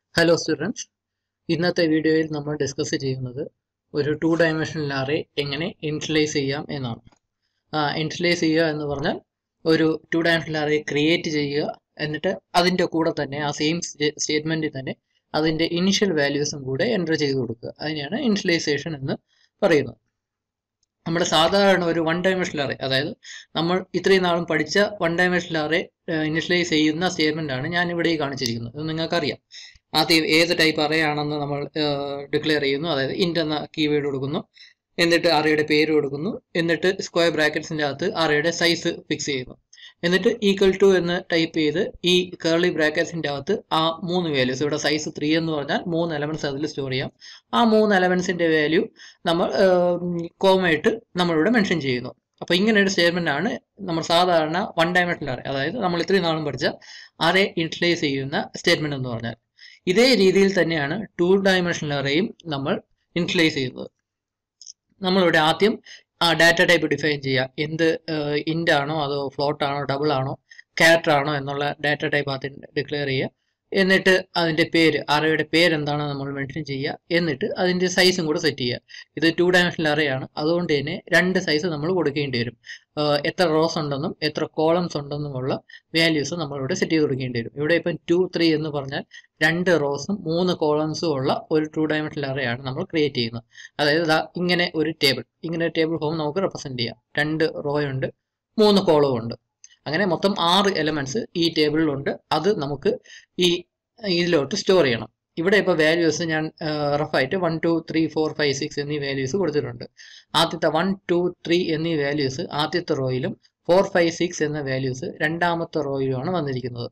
hello students ഇന്നത്തെ വീഡിയോയിൽ നമ്മൾ ഡിസ്കസ് ചെയ്യുന്നത് ഒരു ടു ഡയമെൻഷണൽ അറേ എങ്ങനെ ഇൻഷ്യലൈസ് ചെയ്യാം എന്നാണ് ഇൻഷ്യലൈസ് ചെയ്യുക എന്ന് പറഞ്ഞാൽ ഒരു ടു ഡയമെൻഷണൽ അറേ ക്രിയേറ്റ് ചെയ്യുക എന്നിട്ട് അതിൻ്റെ കൂടെ തന്നെ ആ സെയിം സ്റ്റേറ്റ്മെൻറ്റിൽ തന്നെ അതിൻ്റെ ഇനിഷ്യൽ വാല്യൂസും കൂടെ എൻ്റർ ചെയ്ത് കൊടുക്കുക അതിനെയാണ് ഇൻഷ്യലൈസേഷൻ എന്ന് പറയുന്നത് നമ്മുടെ സാധാരണ ഒരു വൺ ഡയമെൻഷണൽ അറേ അതായത് നമ്മൾ ഇത്രയും നാളും പഠിച്ച വൺ ഡയമെൻഷണൽ അറേ ഇനിഷ്യലൈസ് ചെയ്യുന്ന സ്റ്റേറ്റ്മെൻ്റ് ആണ് ഞാൻ ഇവിടെ ഈ കാണിച്ചിരിക്കുന്നത് ഇത് നിങ്ങൾക്കറിയാം ആദ്യം ഏത് ടൈപ്പ് അറേ ആണെന്ന് നമ്മൾ ഡിക്ലെയർ ചെയ്യുന്നു അതായത് ഇൻ്റ് എന്ന കീവേഡ് കൊടുക്കുന്നു എന്നിട്ട് അറയുടെ പേര് കൊടുക്കുന്നു എന്നിട്ട് സ്ക്വയർ ബ്രാക്കറ്റ്സിൻ്റെ അകത്ത് അറയുടെ സൈസ് ഫിക്സ് ചെയ്യുന്നു എന്നിട്ട് ഈക്വൽ ടു എന്ന് ടൈപ്പ് ചെയ്ത് ഈ കേർലി ബ്രാക്കറ്റ്സിൻ്റെ അകത്ത് ആ മൂന്ന് വാല്യൂസ് ഇവിടെ സൈസ് ത്രീ എന്ന് പറഞ്ഞാൽ മൂന്ന് എലമെൻറ്റ്സ് അതിൽ സ്റ്റോർ ചെയ്യാം ആ മൂന്ന് എലമെൻസിൻ്റെ വാല്യൂ നമ്മൾ കോമായിട്ട് നമ്മളിവിടെ മെൻഷൻ ചെയ്യുന്നു അപ്പോൾ ഇങ്ങനെ ഒരു സ്റ്റേറ്റ്മെൻ്റ് ആണ് നമ്മൾ സാധാരണ വൺ ഡയമെൻഷണൽ അറേ അതായത് നമ്മൾ ഇത്രയും നാളും പഠിച്ച അറേ ഇൻട്രലൈസ് ചെയ്യുന്ന സ്റ്റേറ്റ്മെൻറ്റ് എന്ന് പറഞ്ഞാൽ ഇതേ രീതിയിൽ തന്നെയാണ് ടു ഡയമെൻഷണൽ അറേയും നമ്മൾ ഇൻട്രലൈസ് ചെയ്യുന്നത് നമ്മളിവിടെ ആദ്യം ആ ഡാറ്റ ടൈപ്പ് ഡിഫൈൻ ചെയ്യുക എന്ത് ഇൻ്റ് ആണോ അതോ ഫ്ലോട്ട് ആണോ ഡബിൾ ആണോ ക്യാരക്ടർ ആണോ എന്നുള്ള ഡാറ്റ ടൈപ്പ് ആദ്യം ഡിക്ലെയർ ചെയ്യുക എന്നിട്ട് അതിൻ്റെ പേര് അറയുടെ പേര് എന്താണ് നമ്മൾ മെൻഷൻ ചെയ്യുക എന്നിട്ട് അതിൻ്റെ സൈസും കൂടെ സെറ്റ് ചെയ്യുക ഇത് ടു ഡയമെൻഷണൽ അറയാണ് അതുകൊണ്ട് തന്നെ രണ്ട് സൈസ് നമ്മൾ കൊടുക്കേണ്ടി വരും എത്ര റോസ് ഉണ്ടെന്നും എത്ര കോളംസ് ഉണ്ടെന്നുമുള്ള വാല്യൂസ് നമ്മളിവിടെ സെറ്റ് ചെയ്ത് കൊടുക്കേണ്ടി വരും ഇവിടെ ഇപ്പം ടു ത്രീ എന്ന് പറഞ്ഞാൽ രണ്ട് റോസും മൂന്ന് കോളംസും ഉള്ള ഒരു ടു ഡയമെൻഷണൽ അറയാണ് നമ്മൾ ക്രിയേറ്റ് ചെയ്യുന്നത് അതായത് ഇങ്ങനെ ഒരു ടേബിൾ ഇങ്ങനെ ഒരു ടേബിൾ ഫോം നമുക്ക് റെപ്രസെൻറ്റ് ചെയ്യാം രണ്ട് റോ ഉണ്ട് മൂന്ന് കോളവും ഉണ്ട് അങ്ങനെ മൊത്തം ആറ് എലമെന്റ്സ് ഈ ടേബിളിലുണ്ട് അത് നമുക്ക് ഈ ഇതിലോട്ട് സ്റ്റോർ ചെയ്യണം ഇവിടെ ഇപ്പോൾ വാല്യൂസ് ഞാൻ റഫായിട്ട് one two three four five six എന്നീ വാല്യൂസ് കൊടുത്തിട്ടുണ്ട് ആദ്യത്തെ വൺ ടു ത്രീ എന്നീ വാല്യൂസ് ആദ്യത്തെ റോയിലും ഫോർ ഫൈവ് സിക്സ് എന്ന വാല്യൂസ് രണ്ടാമത്തെ റോയിലുമാണ് വന്നിരിക്കുന്നത്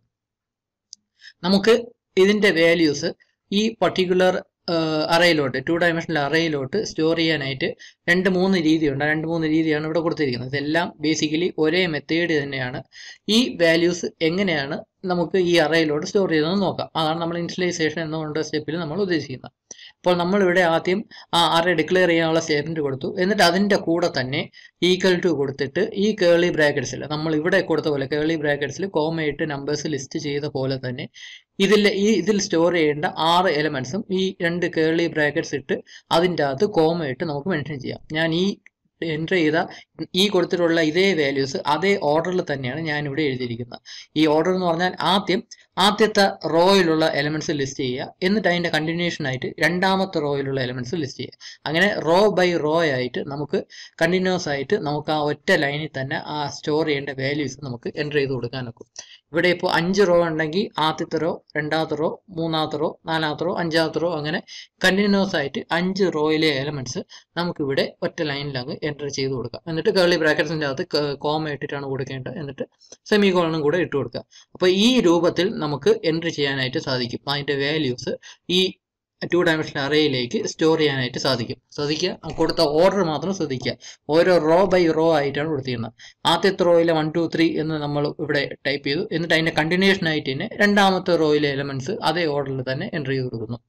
നമുക്ക് ഇതിൻ്റെ വാല്യൂസ് ഈ പർട്ടിക്കുലർ അറയിലോട്ട് ടു ഡയമെൻഷണൽ അറയിലോട്ട് സ്റ്റോർ ചെയ്യാനായിട്ട് രണ്ട് മൂന്ന് രീതിയുണ്ട് രണ്ട് മൂന്ന് രീതിയാണ് ഇവിടെ കൊടുത്തിരിക്കുന്നത് ഇതെല്ലാം ബേസിക്കലി ഒരേ മെത്തേഡ് തന്നെയാണ് ഈ വാല്യൂസ് എങ്ങനെയാണ് നമുക്ക് ഈ അറയിലോട്ട് സ്റ്റോർ ചെയ്തതെന്ന് നോക്കാം അതാണ് നമ്മൾ ഇൻസ്റ്റലൈസേഷൻ എന്നുകൊണ്ട് സ്റ്റെപ്പിൽ നമ്മൾ ഉദ്ദേശിക്കുന്നത് അപ്പോൾ നമ്മളിവിടെ ആദ്യം ആ അറേ ഡിക്ലെയർ ചെയ്യാനുള്ള സ്റ്റേറ്റ്മെൻറ്റ് കൊടുത്തു എന്നിട്ട് അതിൻ്റെ കൂടെ തന്നെ ഈക്വൽ ടു കൊടുത്തിട്ട് ഈ കേളി ബ്രാക്കറ്റ്സിൽ നമ്മൾ ഇവിടെ കൊടുത്ത പോലെ കേളി ബ്രാക്കറ്റ്സിൽ കോമയിട്ട് നമ്പേഴ്സ് ലിസ്റ്റ് ചെയ്ത പോലെ തന്നെ ഇതിൽ ഈ ഇതിൽ സ്റ്റോർ ചെയ്യേണ്ട ആറ് എലമെന്റ്സും ഈ രണ്ട് കേളി ബ്രാക്കറ്റ്സ് ഇട്ട് അതിൻ്റെ അകത്ത് കോമയിട്ട് നമുക്ക് മെൻഷൻ ചെയ്യാം ഞാൻ ഈ എൻ്റർ ചെയ്ത ഈ കൊടുത്തിട്ടുള്ള ഇതേ വാല്യൂസ് അതേ ഓർഡറിൽ തന്നെയാണ് ഞാൻ ഇവിടെ എഴുതിയിരിക്കുന്നത് ഈ ഓർഡർ എന്ന് പറഞ്ഞാൽ ആദ്യം ആദ്യത്തെ റോയിലുള്ള എലമെന്റ്സ് ലിസ്റ്റ് ചെയ്യുക എന്നിട്ട് അതിൻ്റെ കണ്ടിന്യൂഷൻ ആയിട്ട് രണ്ടാമത്തെ റോയിലുള്ള എലമെന്റ്സ് ലിസ്റ്റ് ചെയ്യുക അങ്ങനെ റോ ബൈ റോ ആയിട്ട് നമുക്ക് കണ്ടിന്യൂസ് ആയിട്ട് നമുക്ക് ആ ഒറ്റ ലൈനിൽ തന്നെ ആ സ്റ്റോർ ചെയ്യേണ്ട വാല്യൂസ് നമുക്ക് എൻ്റർ ചെയ്ത് കൊടുക്കാൻ ഒക്കും ഇവിടെ ഇപ്പോൾ അഞ്ച് റോ ഉണ്ടെങ്കിൽ ആദ്യത്തെ റോ രണ്ടാമത്തെ റോ മൂന്നാമത്തെ റോ നാലാമത്തെ റോ അഞ്ചാമത്തെ റോ അങ്ങനെ കണ്ടിന്യൂസ് ആയിട്ട് അഞ്ച് റോയിലെ എലമെന്റ്സ് നമുക്കിവിടെ ഒറ്റ ലൈനിലങ്ങ് എൻ്റർ ചെയ്ത് കൊടുക്കാം എന്നിട്ട് കേളി ബ്രാക്കറ്റ്സിൻ്റെ അകത്ത് കോമ ഇട്ടിട്ടാണ് കൊടുക്കേണ്ടത് എന്നിട്ട് സെമി കോളനും കൂടെ ഇട്ട് കൊടുക്കുക അപ്പോൾ ഈ രൂപത്തിൽ നമുക്ക് എൻട്രി ചെയ്യാനായിട്ട് സാധിക്കും അതിൻ്റെ വാല്യൂസ് ഈ ടു ഡയമെൻഷണൽ അറേയിലേക്ക് സ്റ്റോർ ചെയ്യാനായിട്ട് സാധിക്കും ശ്രദ്ധിക്കുക കൊടുത്ത ഓർഡർ മാത്രം ശ്രദ്ധിക്കുക ഓരോ റോ ബൈ റോ ആയിട്ടാണ് കൊടുത്തിരുന്നത് ആദ്യത്തെ റോയിലെ വൺ ടു ത്രീ എന്ന് നമ്മൾ ഇവിടെ ടൈപ്പ് ചെയ്തു എന്നിട്ട് അതിൻ്റെ കണ്ടിന്യൂഷൻ ആയിട്ട് തന്നെ രണ്ടാമത്തെ റോയിലെ എലമെന്റ്സ് അതേ ഓർഡറിൽ തന്നെ എൻ്റർ ചെയ്ത് കൊടുക്കുന്നു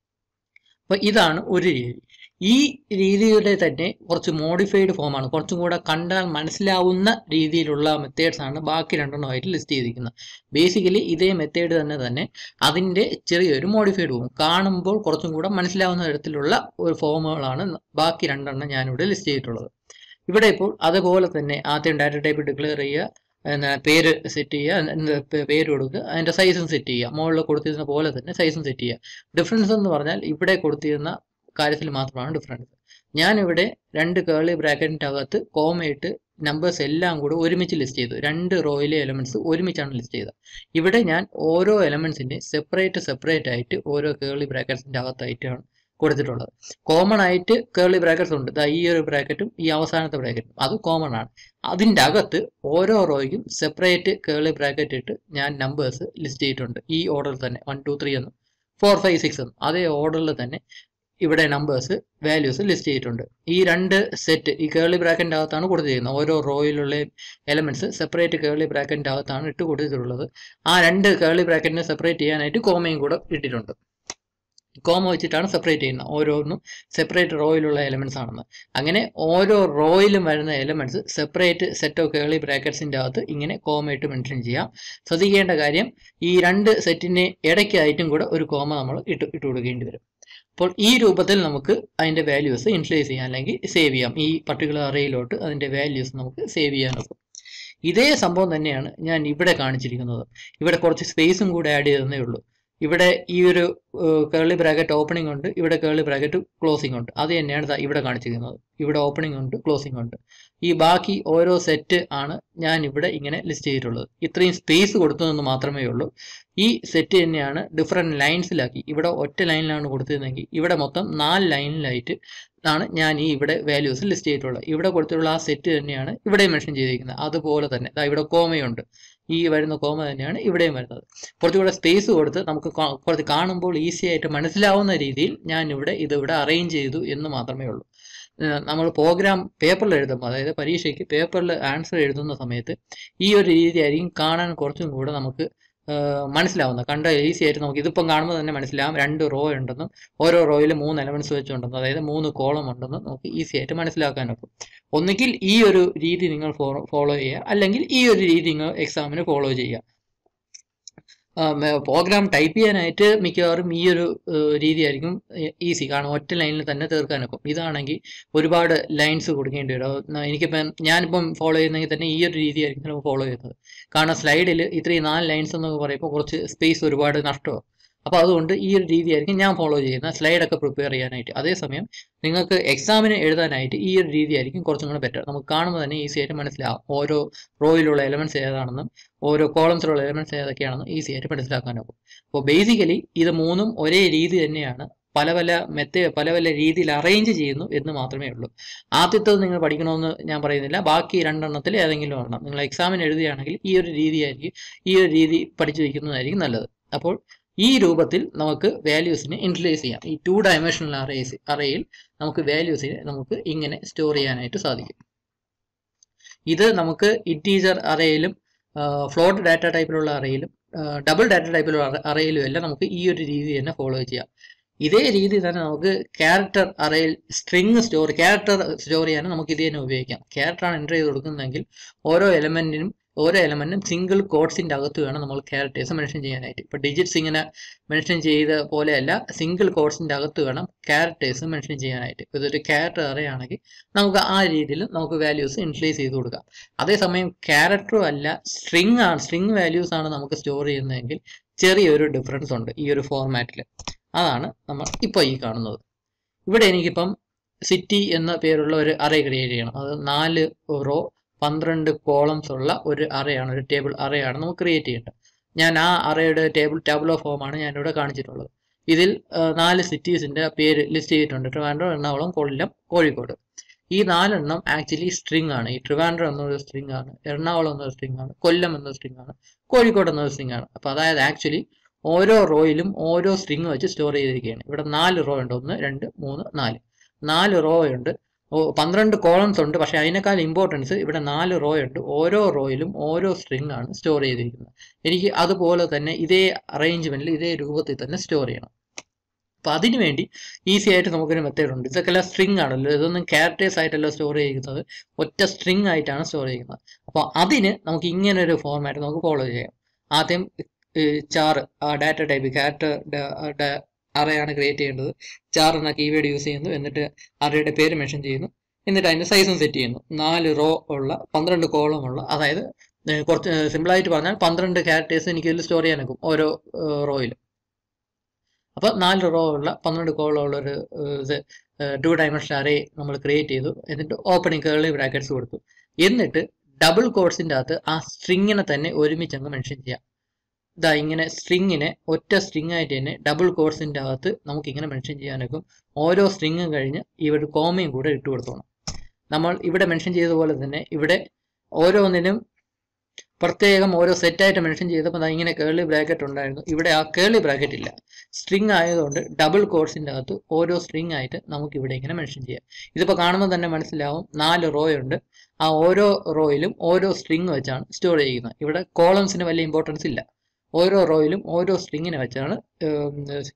അപ്പോൾ ഇതാണ് ഒരു രീതി ഈ രീതിയുടെ തന്നെ കുറച്ച് മോഡിഫൈഡ് ഫോമാണ് കുറച്ചും കൂടെ കണ്ടാൽ മനസ്സിലാവുന്ന രീതിയിലുള്ള മെത്തേഡ്സ് ആണ് ബാക്കി രണ്ടെണ്ണമായിട്ട് ലിസ്റ്റ് ചെയ്തിരിക്കുന്നത് ബേസിക്കലി ഇതേ മെത്തേഡ് തന്നെ തന്നെ അതിൻ്റെ ചെറിയൊരു മോഡിഫൈഡ് ഫോം കാണുമ്പോൾ കുറച്ചും കൂടെ മനസ്സിലാവുന്ന തരത്തിലുള്ള ഒരു ഫോമുകളാണ് ബാക്കി രണ്ടെണ്ണം ഞാനിവിടെ ലിസ്റ്റ് ചെയ്തിട്ടുള്ളത് ഇവിടെ ഇപ്പോൾ അതുപോലെ തന്നെ ആദ്യം ഡാറ്റ ടൈപ്പ് ഡിക്ലെയർ ചെയ്യുക പേര് സെറ്റ് ചെയ്യുക പേര് കൊടുക്കുക അതിൻ്റെ സൈസും സെറ്റ് ചെയ്യുക മുകളിൽ കൊടുത്തിരുന്ന പോലെ തന്നെ സൈസും സെറ്റ് ചെയ്യുക ഡിഫറൻസ് എന്ന് പറഞ്ഞാൽ ഇവിടെ കൊടുത്തിരുന്ന കാര്യത്തിൽ മാത്രമാണ് ഡിഫറൻസ് ഞാനിവിടെ രണ്ട് കേളി ബ്രാക്കറ്റിൻ്റെ അകത്ത് കോമയിട്ട് നമ്പേഴ്സ് എല്ലാം കൂടെ ഒരുമിച്ച് ലിസ്റ്റ് ചെയ്തു രണ്ട് റോയിലെ എലമെന്റ്സ് ഒരുമിച്ചാണ് ലിസ്റ്റ് ചെയ്തത് ഇവിടെ ഞാൻ ഓരോ എലമെന്റ്സിൻ്റെ സെപ്പറേറ്റ് സെപ്പറേറ്റ് ആയിട്ട് ഓരോ കേളി ബ്രാക്കറ്റ്സിൻ്റെ അകത്തായിട്ടാണ് കൊടുത്തിട്ടുള്ളത് കോമൺ ആയിട്ട് കേളി ബ്രാക്കറ്റ്സ് ഉണ്ട് ഈ ഒരു ബ്രാക്കറ്റും ഈ അവസാനത്തെ ബ്രാക്കറ്റും അത് കോമൺ ആണ് അതിൻ്റെ അകത്ത് ഓരോ റോയ്ക്കും സെപ്പറേറ്റ് കേളി ബ്രാക്കറ്റ് ഇട്ട് ഞാൻ നമ്പേഴ്സ് ലിസ്റ്റ് ചെയ്തിട്ടുണ്ട് ഈ ഓർഡറിൽ തന്നെ വൺ ടു ത്രീ എന്നും ഫോർ ഫൈവ് സിക്സ് എന്നും അതേ ഓർഡറിൽ തന്നെ ഇവിടെ നമ്പേഴ്സ് വാല്യൂസ് ലിസ്റ്റ് ചെയ്തിട്ടുണ്ട് ഈ രണ്ട് സെറ്റ് ഈ കേളി ബ്രാക്കറ്റിൻ്റെ അകത്താണ് കൊടുത്തിരിക്കുന്നത് ഓരോ റോയിലുള്ള എലമെന്റ്സ് സെപ്പറേറ്റ് കേളി ബ്രാക്കറ്റിൻ്റെ അകത്താണ് ഇട്ട് കൊടുത്തിട്ടുള്ളത് ആ രണ്ട് കേളി ബ്രാക്കറ്റിനെ സെപ്പറേറ്റ് ചെയ്യാനായിട്ട് കോമയും കൂടെ ഇട്ടിട്ടുണ്ട് കോമ വെച്ചിട്ടാണ് സെപ്പറേറ്റ് ചെയ്യുന്നത് ഓരോന്നും സെപ്പറേറ്റ് റോയിലുള്ള എലമെന്റ്സ് ആണെന്ന് അങ്ങനെ ഓരോ റോയിലും വരുന്ന elements separate set of curly ബ്രാക്കറ്റ്സിൻ്റെ അകത്ത് ഇങ്ങനെ കോമ ഇട്ട് മെൻഷൻ ചെയ്യാം ശ്രദ്ധിക്കേണ്ട കാര്യം ഈ രണ്ട് സെറ്റിന് ഇടയ്ക്കായിട്ടും കൂടെ ഒരു കോമ നമ്മൾ ഇട്ട് ഇട്ട് കൊടുക്കേണ്ടി വരും അപ്പോൾ ഈ രൂപത്തിൽ നമുക്ക് അതിൻ്റെ വാല്യൂസ് ഇൻഫ്ലേസ് ചെയ്യാം അല്ലെങ്കിൽ സേവ് ചെയ്യാം ഈ പർട്ടിക്കുലർ അറയിലോട്ട് അതിൻ്റെ വാല്യൂസ് നമുക്ക് സേവ് ചെയ്യാൻ ഒക്കും ഇതേ സംഭവം തന്നെയാണ് ഞാൻ ഇവിടെ കാണിച്ചിരിക്കുന്നത് ഇവിടെ കുറച്ച് സ്പേസും കൂടെ ആഡ് ചെയ്തതേ ഉള്ളൂ ഇവിടെ ഈ ഒരു കേളി ബ്രാക്കറ്റ് ഓപ്പണിംഗ് ഉണ്ട് ഇവിടെ കേളി ബ്രാക്കറ്റ് ക്ലോസിംഗ് ഉണ്ട് അത് തന്നെയാണ് ദാ ഇവിടെ കാണിച്ചിരിക്കുന്നത് ഇവിടെ ഓപ്പണിംഗ് ഉണ്ട് ക്ലോസിംഗ് ഉണ്ട് ഈ ബാക്കി ഓരോ സെറ്റ് ആണ് ഞാൻ ഇവിടെ ഇങ്ങനെ ലിസ്റ്റ് ചെയ്തിട്ടുള്ളത് ഇത്രയും സ്പേസ് കൊടുത്തതെന്ന് മാത്രമേ ഉള്ളൂ ഈ സെറ്റ് തന്നെയാണ് ഡിഫറെൻറ്റ് ലൈൻസിലാക്കി ഇവിടെ ഒറ്റ ലൈനിലാണ് കൊടുത്തിരുന്നെങ്കിൽ ഇവിടെ മൊത്തം നാല് ലൈനിലായിട്ട് ആണ് ഞാൻ ഈ ഇവിടെ വാല്യൂസ് ലിസ്റ്റ് ചെയ്തിട്ടുള്ളത് ഇവിടെ കൊടുത്തിട്ടുള്ള ആ സെറ്റ് തന്നെയാണ് ഇവിടെ മെൻഷൻ ചെയ്തിരിക്കുന്നത് അതുപോലെ തന്നെ ദാ ഇവിടെ കോമയുണ്ട് ഈ വരുന്ന കോമ തന്നെയാണ് ഇവിടെയും വരുന്നത് കുറച്ചുകൂടെ സ്പേസ് കൊടുത്ത് നമുക്ക് കാ- കുറച്ച് കാണുമ്പോൾ ഈസി ആയിട്ട് മനസ്സിലാവുന്ന രീതിയിൽ ഞാൻ ഇവിടെ ഇത് ഇവിടെ അറേഞ്ച് ചെയ്തു എന്ന് മാത്രമേ ഉള്ളൂ ഏഹ് നമ്മൾ പ്രോഗ്രാം പേപ്പറിൽ എഴുതുമ്പോൾ അതായത് പരീക്ഷയ്ക്ക് പേപ്പറിൽ ആൻസർ എഴുതുന്ന സമയത്ത് ഈ ഒരു രീതി ആയിരിക്കും കാണാൻ കുറച്ചും കൂടെ നമുക്ക് ഏഹ് മനസ്സിലാവുന്നത് കണ്ട ഈസി ആയിട്ട് നമുക്ക് ഇതിപ്പം കാണുമ്പോൾ തന്നെ മനസ്സിലാവും രണ്ട് റോ ഉണ്ടെന്നും ഓരോ റോയിൽ മൂന്ന് എലമെന്റ്സ് വെച്ചുണ്ടെന്നും അതായത് മൂന്ന് കോളം ഉണ്ടെന്നും നമുക്ക് ഈസി ആയിട്ട് മനസ്സിലാക്കാനൊക്കും ഒന്നുകിൽ ഈ ഒരു രീതി നിങ്ങൾ ഫോളോ ചെയ്യുക അല്ലെങ്കിൽ ഈ ഒരു രീതി നിങ്ങൾ എക്സാമിന് ഫോളോ ചെയ്യുക പ്രോഗ്രാം ടൈപ്പ് ചെയ്യാനായിട്ട് മിക്കവാറും ഈ ഒരു ഏഹ്, രീതിയായിരിക്കും ഈസി കാരണം ഒറ്റ ലൈനിൽ തന്നെ തീർക്കാനൊക്കും ഇതാണെങ്കിൽ ഒരുപാട് ലൈൻസ് കൊടുക്കേണ്ടി വരും അത് ന- എനിക്കിപ്പം ഞാനിപ്പം ഫോളോ ചെയ്യുന്നെങ്കിൽ തന്നെ ഈ ഒരു രീതിയായിരിക്കും ചിലപ്പോൾ ഫോളോ ചെയ്യുന്നത് കാരണം സ്ലൈഡിൽ ഇത്രയും നാല് ലൈൻസ് എന്നൊക്കെ പറയുമ്പോൾ കുറച്ച് സ്പേസ് ഒരുപാട് നഷ്ടമാണ് അപ്പോൾ അതുകൊണ്ട് ഈ ഒരു രീതിയായിരിക്കും ഞാൻ ഫോളോ ചെയ്യുന്നത് സ്ലൈഡൊക്കെ പ്രിപ്പയർ ചെയ്യാനായിട്ട് അതേസമയം നിങ്ങൾക്ക് എക്സാമിന് എഴുതാനായിട്ട് ഈ ഒരു രീതിയായിരിക്കും കുറച്ചും കൂടെ ബെറ്റർ നമുക്ക് കാണുമ്പോൾ തന്നെ ഈസി ആയിട്ട് മനസ്സിലാവും ഓരോ റോയിലുള്ള എലമെന്റ്സ് ഏതാണെന്നും ഓരോ കോളംസിലുള്ള എലമെന്റ്സ് ഏതൊക്കെയാണെന്നും ഈസി ആയിട്ട് മനസ്സിലാക്കാനാകും അപ്പോൾ ബേസിക്കലി ഇത് മൂന്നും ഒരേ രീതി തന്നെയാണ് പല പല മെത്തേ പല പല രീതിയിൽ അറേഞ്ച് ചെയ്യുന്നു എന്ന് മാത്രമേ ഉള്ളൂ ആദ്യത്തത് നിങ്ങൾ പഠിക്കണമെന്ന് ഞാൻ പറയുന്നില്ല ബാക്കി രണ്ടെണ്ണത്തിൽ ഏതെങ്കിലും ഒരെണ്ണം നിങ്ങൾ എക്സാമിന് എഴുതുകയാണെങ്കിൽ ഈ ഒരു രീതിയായിരിക്കും ഈ ഒരു രീതി പഠിച്ചു വയ്ക്കുന്നതായിരിക്കും നല്ലത് അപ്പോൾ ഈ രൂപത്തിൽ നമുക്ക് വാല്യൂസിനെ ഇൻട്രലൈസ് ചെയ്യാം ഈ ടു ഡയമെൻഷണൽ അറേസ് അറയിൽ നമുക്ക് വാല്യൂസിനെ നമുക്ക് ഇങ്ങനെ സ്റ്റോർ ചെയ്യാനായിട്ട് സാധിക്കും ഇത് നമുക്ക് ഇൻറ്റീജർ അറയിലും ഫ്ലോട്ട് ഡാറ്റ ടൈപ്പിലുള്ള അറയിലും ഡബിൾ ഡാറ്റ ടൈപ്പിലുള്ള അറയിലും എല്ലാം നമുക്ക് ഈ ഒരു രീതി തന്നെ ഫോളോ ചെയ്യാം ഇതേ രീതി തന്നെ നമുക്ക് ക്യാരക്ടർ അറയിൽ സ്ട്രിങ് സ്റ്റോർ ക്യാരക്ടർ സ്റ്റോർ ചെയ്യാനും നമുക്ക് ഇത് തന്നെ ഉപയോഗിക്കാം ക്യാരക്ടറാണ് എൻ്റർ ചെയ്ത് കൊടുക്കുന്നതെങ്കിൽ ഓരോ എലമെന്റിനും ഓരോ എലമെന്റും സിംഗിൾ കോഡ്സിന്റെ അകത്ത് വേണം നമ്മൾ ക്യാരക്ടേഴ്സ് മെൻഷൻ ചെയ്യാനായിട്ട് ഇപ്പോൾ ഡിജിറ്റ്സ് ഇങ്ങനെ മെൻഷൻ ചെയ്ത പോലെയല്ല സിംഗിൾ കോഡ്സിന്റെ അകത്ത് വേണം ക്യാരക്ടേഴ്സ് മെൻഷൻ ചെയ്യാനായിട്ട് ഇതൊരു ക്യാരക്ടർ അറിയാണെങ്കിൽ നമുക്ക് ആ രീതിയിൽ നമുക്ക് വാല്യൂസ് ഇൻഫ്ലേസ് ചെയ്ത് കൊടുക്കാം അതേസമയം ക്യാരക്ടറും അല്ല സ്ട്രിങ് ആണ് സ്ട്രിങ് വാല്യൂസ് ആണ് നമുക്ക് സ്റ്റോർ ചെയ്യുന്നതെങ്കിൽ ചെറിയൊരു ഡിഫറൻസ് ഉണ്ട് ഈ ഒരു ഫോർമാറ്റിൽ അതാണ് നമ്മൾ ഇപ്പോൾ ഈ കാണുന്നത് ഇവിടെ എനിക്കിപ്പം സിറ്റി എന്ന പേരുള്ള ഒരു അറേ ക്രിയേറ്റ് ചെയ്യണം അത് നാല് റോ പന്ത്രണ്ട് കോളംസ് ഉള്ള ഒരു അറയാണ് ഒരു ടേബിൾ അറയാണ് നമുക്ക് ക്രിയേറ്റ് ചെയ്യേണ്ടത് ഞാൻ ആ അറയുടെ ടേബിൾ ടാബിളോ ഫോമാണ് ഞാനിവിടെ കാണിച്ചിട്ടുള്ളത് ഇതിൽ ആ, നാല് സിറ്റീസിന്റെ പേര് ലിസ്റ്റ് ചെയ്തിട്ടുണ്ട് ട്രിവാൻഡ്രം എറണാകുളം കൊല്ലം കോഴിക്കോട് ഈ നാലെണ്ണം ആക്ച്വലി സ്ട്രിങ് ആണ് ഈ ട്രിവാൻഡ്രം എന്നൊരു സ്ട്രിങ് ആണ് എറണാകുളം എന്നൊരു സ്ട്രിങ് ആണ് കൊല്ലം എന്നൊരു സ്ട്രിങ് ആണ് കോഴിക്കോട് എന്നൊരു സ്ട്രിങ് ആണ് അപ്പോൾ അതായത് ആക്ച്വലി ഓരോ റോയിലും ഓരോ സ്ട്രിങ് വെച്ച് സ്റ്റോർ ചെയ്തിരിക്കുകയാണ് ഇവിടെ നാല് റോ ഉണ്ട് ഒന്ന് രണ്ട് മൂന്ന് നാല് നാല് റോ ഉണ്ട് ഓ പന്ത്രണ്ട് കോളംസ് ഉണ്ട് പക്ഷേ അതിനേക്കാൾ ഇമ്പോർട്ടൻസ് ഇവിടെ നാല് റോ ഉണ്ട് ഓരോ റോയിലും ഓരോ സ്ട്രിങ് ആണ് സ്റ്റോർ ചെയ്തിരിക്കുന്നത് എനിക്ക് അതുപോലെ തന്നെ ഇതേ അറേഞ്ച്മെന്റിൽ ഇതേ രൂപത്തിൽ തന്നെ സ്റ്റോർ ചെയ്യണം അപ്പൊ അതിനു വേണ്ടി ഈസി ആയിട്ട് നമുക്കൊരു മെത്തേഡ് ഉണ്ട് ഇതൊക്കെ സ്ട്രിങ് ആണല്ലോ ഇതൊന്നും ക്യാരക്ടേഴ്സ് ആയിട്ടല്ല സ്റ്റോർ ചെയ്യുന്നത് ഒറ്റ സ്ട്രിങ് ആയിട്ടാണ് സ്റ്റോർ ചെയ്യുന്നത് അപ്പോൾ അതിന് നമുക്ക് ഇങ്ങനെ ഒരു ഫോർമാറ്റ് നമുക്ക് ഫോളോ ചെയ്യാം ആദ്യം ചാറ് ആ ഡാറ്റ ടൈപ്പ് ക്യാരക്ടർ അറയാണ് ക്രിയേറ്റ് ചെയ്യേണ്ടത് ചാർ എന്ന കീവേഡ് യൂസ് ചെയ്യുന്നു എന്നിട്ട് അറയുടെ പേര് മെൻഷൻ ചെയ്യുന്നു എന്നിട്ട് അതിന്റെ സൈസും സെറ്റ് ചെയ്യുന്നു നാല് റോ ഉള്ള പന്ത്രണ്ട് കോളം ഉള്ള അതായത് ഏർ കുറച്ച് സിമ്പിളായിട്ട് പറഞ്ഞാൽ പന്ത്രണ്ട് ക്യാരക്ടേഴ്സ് എനിക്ക് ഇതിൽ സ്റ്റോർ ചെയ്യാനൊക്കും ഓരോ റോയിലും അപ്പോൾ നാല് റോ ഉള്ള പന്ത്രണ്ട് കോളം ഉള്ള ഒരു ഏർ ഇത് ടു ഡയമെൻഷൻ അറേ നമ്മൾ ക്രിയേറ്റ് ചെയ്തു എന്നിട്ട് ഓപ്പണിംഗ് കേളി ബ്രാക്കറ്റ്സ് കൊടുത്തു എന്നിട്ട് ഡബിൾ കോഡ്സിൻ്റെ അകത്ത് ആ സ്ട്രിങ്ങിനെ തന്നെ ഒരുമിച്ച് അങ്ങ് മെൻഷൻ ചെയ്യാം ഇതാ ഇങ്ങനെ സ്ട്രിങ്ങിനെ ഒറ്റ സ്ട്രിങ് ആയിട്ട് തന്നെ ഡബിൾ കോഡ്സിൻ്റെ അകത്ത് നമുക്ക് ഇങ്ങനെ മെൻഷൻ ചെയ്യാനൊക്കും ഓരോ സ്ട്രിങ്ങും കഴിഞ്ഞ് ഇവിടെ കോമയും കൂടെ ഇട്ട് കൊടുത്തോണം നമ്മൾ ഇവിടെ മെൻഷൻ ചെയ്ത പോലെ തന്നെ ഇവിടെ ഓരോന്നിനും പ്രത്യേകം ഓരോ സെറ്റായിട്ട് മെൻഷൻ ചെയ്തപ്പോൾ ദാ ഇങ്ങനെ കേളി ബ്രാക്കറ്റ് ഉണ്ടായിരുന്നു ഇവിടെ ആ കേളി ബ്രാക്കറ്റ് ഇല്ല സ്ട്രിങ് ആയതുകൊണ്ട് ഡബിൾ കോഡ്സിൻ്റെ അകത്ത് ഓരോ സ്ട്രിങ് ആയിട്ട് നമുക്ക് ഇവിടെ ഇങ്ങനെ മെൻഷൻ ചെയ്യാം ഇതിപ്പോൾ കാണുമ്പോൾ തന്നെ മനസ്സിലാവും നാല് റോ ഉണ്ട് ആ ഓരോ റോയിലും ഓരോ സ്ട്രിങ് വെച്ചാണ് സ്റ്റോർ ചെയ്യുന്നത് ഇവിടെ കോളംസിന് വലിയ ഇമ്പോർട്ടൻസ് ഇല്ല ഓരോ റോയിലും ഓരോ സ്ട്രിങ്ങിനെ വെച്ചാണ്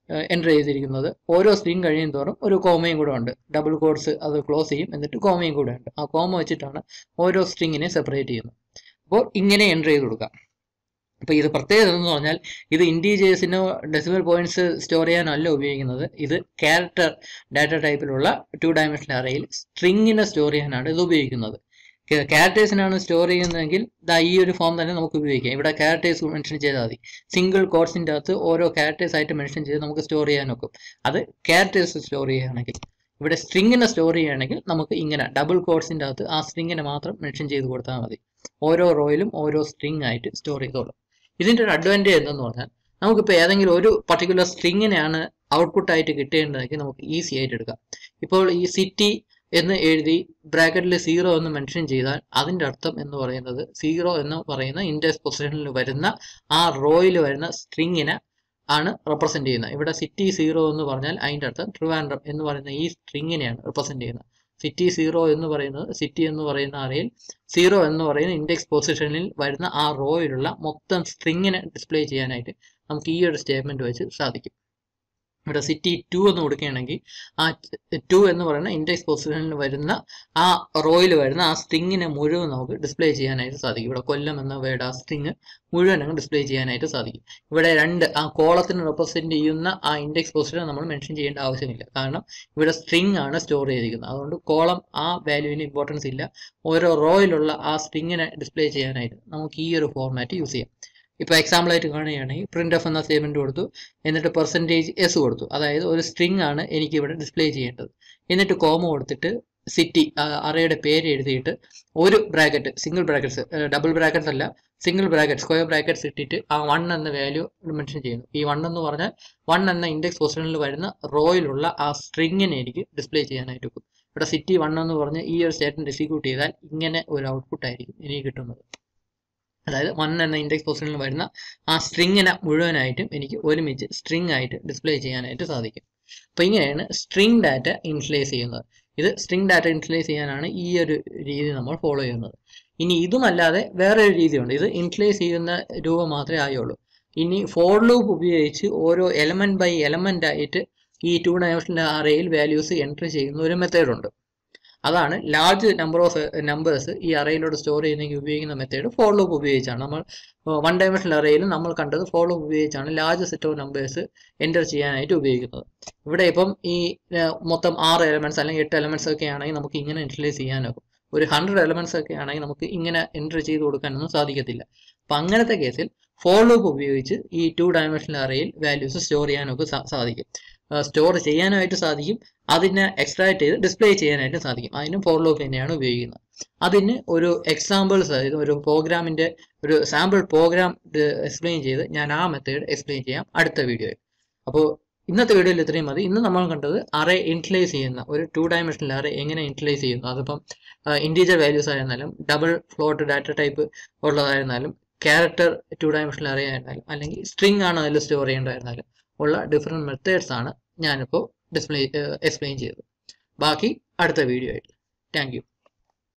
എൻ്റർ ചെയ്തിരിക്കുന്നത് ഓരോ സ്ട്രിങ് കഴിയും തോറും ഒരു കോമയും കൂടെ ഉണ്ട് ഡബിൾ കോഡ്സ് അത് ക്ലോസ് ചെയ്യും എന്നിട്ട് കോമയും കൂടെ ഉണ്ട് ആ കോമ വെച്ചിട്ടാണ് ഓരോ സ്ട്രിങ്ങിനെ സെപ്പറേറ്റ് ചെയ്യുന്നത് അപ്പോൾ ഇങ്ങനെ എൻ്റർ ചെയ്ത് കൊടുക്കാം അപ്പോൾ ഇത് പ്രത്യേകത എന്ന് പറഞ്ഞാൽ ഇത് ഇൻറ്റീജേഴ്സിനോ ഡെസിമൽ പോയിന്റ്സ് സ്റ്റോർ ചെയ്യാനോ അല്ല ഉപയോഗിക്കുന്നത് ഇത് ക്യാരക്ടർ ഡാറ്റ ടൈപ്പിലുള്ള ടു ഡയമെൻഷണൽ അറയിൽ സ്ട്രിങ്ങിനെ സ്റ്റോർ ചെയ്യാനാണ് ഇത് ഉപയോഗിക്കുന്നത് ക്യാരക്ടേഴ്സിനാണ് സ്റ്റോർ ചെയ്യുന്നതെങ്കിൽ ദാ ഈ ഒരു ഫോം തന്നെ നമുക്ക് ഉപയോഗിക്കാം ഇവിടെ ക്യാരക്ടേഴ്സ് മെൻഷൻ ചെയ്താൽ മതി സിംഗിൾ കോഡ്സിൻ്റെ അകത്ത് ഓരോ ക്യാരക്ടേഴ്സ് ആയിട്ട് മെൻഷൻ ചെയ്ത് നമുക്ക് സ്റ്റോർ ചെയ്യാൻ നോക്കും അത് ക്യാരക്ടേഴ്സ് സ്റ്റോർ ചെയ്യുകയാണെങ്കിൽ ഇവിടെ സ്ട്രിങ്ങിനെ സ്റ്റോർ ചെയ്യുകയാണെങ്കിൽ നമുക്ക് ഇങ്ങനെ ഡബിൾ കോഡ്സിൻ്റെ അകത്ത് ആ സ്ട്രിങ്ങിനെ മാത്രം മെൻഷൻ ചെയ്ത് കൊടുത്താൽ മതി ഓരോ റോയിലും ഓരോ സ്ട്രിങ് ആയിട്ട് സ്റ്റോർ ചെയ്തോളും ഇതിൻ്റെ ഒരു അഡ്വാൻറ്റേജ് എന്തെന്ന് പറഞ്ഞാൽ നമുക്കിപ്പോൾ ഏതെങ്കിലും ഒരു പർട്ടിക്കുലർ സ്ട്രിങ്ങിനെയാണ് ഔട്ട്പുട്ട് ആയിട്ട് കിട്ടേണ്ടതെങ്കിൽ നമുക്ക് ഈസി ആയിട്ട് എടുക്കാം ഇപ്പോൾ ഈ സിറ്റി എന്ന് എഴുതി ബ്രാക്കറ്റിൽ സീറോ എന്ന് മെൻഷൻ ചെയ്താൽ അതിൻ്റെ അർത്ഥം എന്ന് പറയുന്നത് സീറോ എന്ന് പറയുന്ന ഇൻഡെക്സ് പൊസിഷനിൽ വരുന്ന ആ റോയിൽ വരുന്ന സ്ട്രിങ്ങിനെ ആണ് റെപ്രസെന്റ് ചെയ്യുന്നത് ഇവിടെ സിറ്റി സീറോ എന്ന് പറഞ്ഞാൽ അതിൻ്റെ അർത്ഥം ട്രിവാൻഡ്രം എന്ന് പറയുന്ന ഈ സ്ട്രിങ്ങിനെയാണ് റെപ്രസെന്റ് ചെയ്യുന്നത് സിറ്റി സീറോ എന്ന് പറയുന്നത് സിറ്റി എന്ന് പറയുന്ന അറയിൽ സീറോ എന്ന് പറയുന്ന ഇൻഡെക്സ് പൊസിഷനിൽ വരുന്ന ആ റോയിലുള്ള മൊത്തം സ്ട്രിങ്ങിനെ ഡിസ്പ്ലേ ചെയ്യാനായിട്ട് നമുക്ക് ഈ ഒരു സ്റ്റേറ്റ്മെന്റ് വെച്ച് സാധിക്കും ഇവിടെ സിറ്റി ടു എന്ന് കൊടുക്കുകയാണെങ്കിൽ ആ ടു എന്ന് പറയുന്ന ഇൻഡെക്സ് പൊസിഷനിൽ വരുന്ന ആ റോയിൽ വരുന്ന ആ സ്ട്രിങ്ങിനെ മുഴുവൻ നമുക്ക് ഡിസ്പ്ലേ ചെയ്യാനായിട്ട് സാധിക്കും ഇവിടെ കൊല്ലം എന്ന വേർഡ് ആ സ്ട്രിങ് മുഴുവൻ അങ്ങ് ഡിസ്പ്ലേ ചെയ്യാനായിട്ട് സാധിക്കും ഇവിടെ രണ്ട് ആ കോളത്തിന് റെപ്രസെന്റ് ചെയ്യുന്ന ആ ഇൻഡെക്സ് പൊസിഷൻ നമ്മൾ മെൻഷൻ ചെയ്യേണ്ട ആവശ്യമില്ല കാരണം ഇവിടെ സ്ട്രിങ് ആണ് സ്റ്റോർ ചെയ്തിരിക്കുന്നത് അതുകൊണ്ട് കോളം ആ വാല്യൂവിന് ഇമ്പോർട്ടൻസ് ഇല്ല ഓരോ റോയിലുള്ള ആ സ്ട്രിങ്ങിനെ ഡിസ്പ്ലേ ചെയ്യാനായിട്ട് നമുക്ക് ഈ ഒരു ഫോർമാറ്റ് യൂസ് ചെയ്യാം ഇപ്പോൾ എക്സാമ്പിൾ ആയിട്ട് കാണുകയാണെങ്കിൽ പ്രിന്റ് എഫ് എന്ന സ്റ്റേറ്റ്മെന്റ് കൊടുത്തു എന്നിട്ട് പെർസെൻറ്റേജ് എസ് കൊടുത്തു അതായത് ഒരു സ്ട്രിങ് ആണ് എനിക്ക് ഇവിടെ ഡിസ്പ്ലേ ചെയ്യേണ്ടത് എന്നിട്ട് കോമ കൊടുത്തിട്ട് സിറ്റി അറയുടെ പേര് എഴുതിയിട്ട് ഒരു bracket single brackets double brackets അല്ല സിംഗിൾ ബ്രാക്കറ്റ് സ്ക്വയർ ബ്രാക്കറ്റ്സ് ഇട്ടിട്ട് ആ വൺ എന്ന വാല്യൂ മെൻഷൻ ചെയ്യുന്നു ഈ വൺ എന്ന് പറഞ്ഞാൽ വൺ എന്ന ഇൻഡെക്സ് പൊസിഷനിൽ വരുന്ന റോയിലുള്ള ആ സ്ട്രിങ്ങിനെ എനിക്ക് ഡിസ്പ്ലേ ചെയ്യാനായിട്ട് വെക്കും ഇവിടെ സിറ്റി വൺ എന്ന് പറഞ്ഞ് ഈ ഒരു സ്റ്റേറ്റ്മെന്റ് എക്സിക്യൂട്ട് ചെയ്താൽ ഇങ്ങനെ ഒരു ഔട്ട്പുട്ട് ആയിരിക്കും എനിക്ക് കിട്ടുന്നത് അതായത് വൺ എന്ന ഇൻഡെക്സ് പൊസിഷനിൽ വരുന്ന ആ സ്ട്രിങ്ങിനെ മുഴുവനായിട്ടും എനിക്ക് ഒരുമിച്ച് സ്ട്രിങ് ആയിട്ട് ഡിസ്പ്ലേ ചെയ്യാനായിട്ട് സാധിക്കും അപ്പോൾ ഇങ്ങനെയാണ് സ്ട്രിങ് ഡാറ്റ ഇൻസ്ലൈസ് ചെയ്യുന്നത് ഇത് സ്ട്രിങ് ഡാറ്റ ഇൻസ്ലൈസ് ചെയ്യാനാണ് ഈ ഒരു രീതി നമ്മൾ ഫോളോ ചെയ്യുന്നത് ഇനി ഇതുമല്ലാതെ വേറെ ഒരു രീതിയുണ്ട് ഇത് ഇൻസ്ലൈസ് ചെയ്യുന്ന രൂപം മാത്രമേ ആയുള്ളൂ ഇനി ഫോർ ലൂപ്പ് ഉപയോഗിച്ച് ഓരോ എലമെന്റ് ബൈ എലമെന്റ് ആയിട്ട് ഈ ടു ഡയമെൻഷണൽ അറേയിൽ വാല്യൂസ് എൻട്രി ചെയ്യുന്ന ഒരു മെത്തേഡ് ഉണ്ട് അതാണ് ലാർജ് നമ്പർ ഓഫ് നമ്പേഴ്സ് ഈ അറയിലൂടെ സ്റ്റോർ ചെയ്യുന്നെങ്കിൽ ഉപയോഗിക്കുന്ന മെത്തേഡ് ഫോർ ലൂപ്പ് ഉപയോഗിച്ചാണ് നമ്മൾ വൺ ഡയമെൻഷണൽ അറയിൽ നമ്മൾ കണ്ടത് ഫോർ ലൂപ്പ് ഉപയോഗിച്ചാണ് large set of numbers enter ചെയ്യാനായിട്ട് ഉപയോഗിക്കുന്നത് ഇവിടെ ഇപ്പം ഈ മൊത്തം ആറ് എലമെന്റ്സ് അല്ലെങ്കിൽ എട്ട് എലമെന്റ്സ് ഒക്കെ ആണെങ്കിൽ നമുക്ക് ഇങ്ങനെ ഇൻഷ്യലൈസ് ചെയ്യാനാകും ഒരു ഹൺഡ്രഡ് എലമെന്റ്സ് ഒക്കെ ആണെങ്കിൽ നമുക്ക് ഇങ്ങനെ എൻറ്റർ ചെയ്ത് കൊടുക്കാനൊന്നും സാധിക്കത്തില്ല അപ്പം അങ്ങനത്തെ കേസിൽ ഫോർ ലൂപ്പ് ഉപയോഗിച്ച് ഈ ടു ഡയമെൻഷണൽ അറയിൽ വാല്യൂസ് സ്റ്റോർ ചെയ്യാനൊക്കെ സാധിക്കും സ്റ്റോർ ചെയ്യാനായിട്ട് സാധിക്കും അതിനെ എക്സ്ട്രാക്ട് ചെയ്ത് ഡിസ്പ്ലേ ചെയ്യാനായിട്ട് സാധിക്കും അതിനും ഫോർ ലൂപ്പ് തന്നെയാണ് ഉപയോഗിക്കുന്നത് അതിന് ഒരു എക്സാമ്പിൾസ് അതായത് ഒരു പ്രോഗ്രാമിന്റെ ഒരു സാമ്പിൾ പ്രോഗ്രാം എക്സ്പ്ലെയിൻ ചെയ്ത് ഞാൻ ആ മെത്തേഡ് എക്സ്പ്ലെയിൻ ചെയ്യാം അടുത്ത വീഡിയോയിൽ അപ്പോൾ ഇന്നത്തെ വീഡിയോയിൽ ഇത്രയും മതി ഇന്ന് നമ്മൾ കണ്ടത് അറേ ഇൻട്രലൈസ് ചെയ്യുന്ന ഒരു ടു ഡയമെൻഷണൽ അറേ എങ്ങനെ ഇൻട്രലൈസ് ചെയ്യുന്നു അതിപ്പം ഇൻറ്റീജർ വാല്യൂസ് ആയിരുന്നാലും ഡബിൾ ഫ്ലോട്ട് ഡാറ്റ ടൈപ്പ് ഉള്ളതായിരുന്നാലും ക്യാരക്ടർ ടു ഡയമെൻഷണൽ അറേ ആയിരുന്നാലും അല്ലെങ്കിൽ സ്ട്രിങ് ആണ് അതിൽ സ്റ്റോർ ചെയ്യേണ്ടതായിരുന്നാലും ഉള്ള ഡിഫറെൻറ്റ് മെത്തേഡ്സ് ആണ് ഞാനിപ്പോൾ ഡിസ്പ്ലേ എക്സ്പ്ലെയിൻ ചെയ്തത് ബാക്കി അടുത്ത വീഡിയോ ആയിട്ട് താങ്ക് യു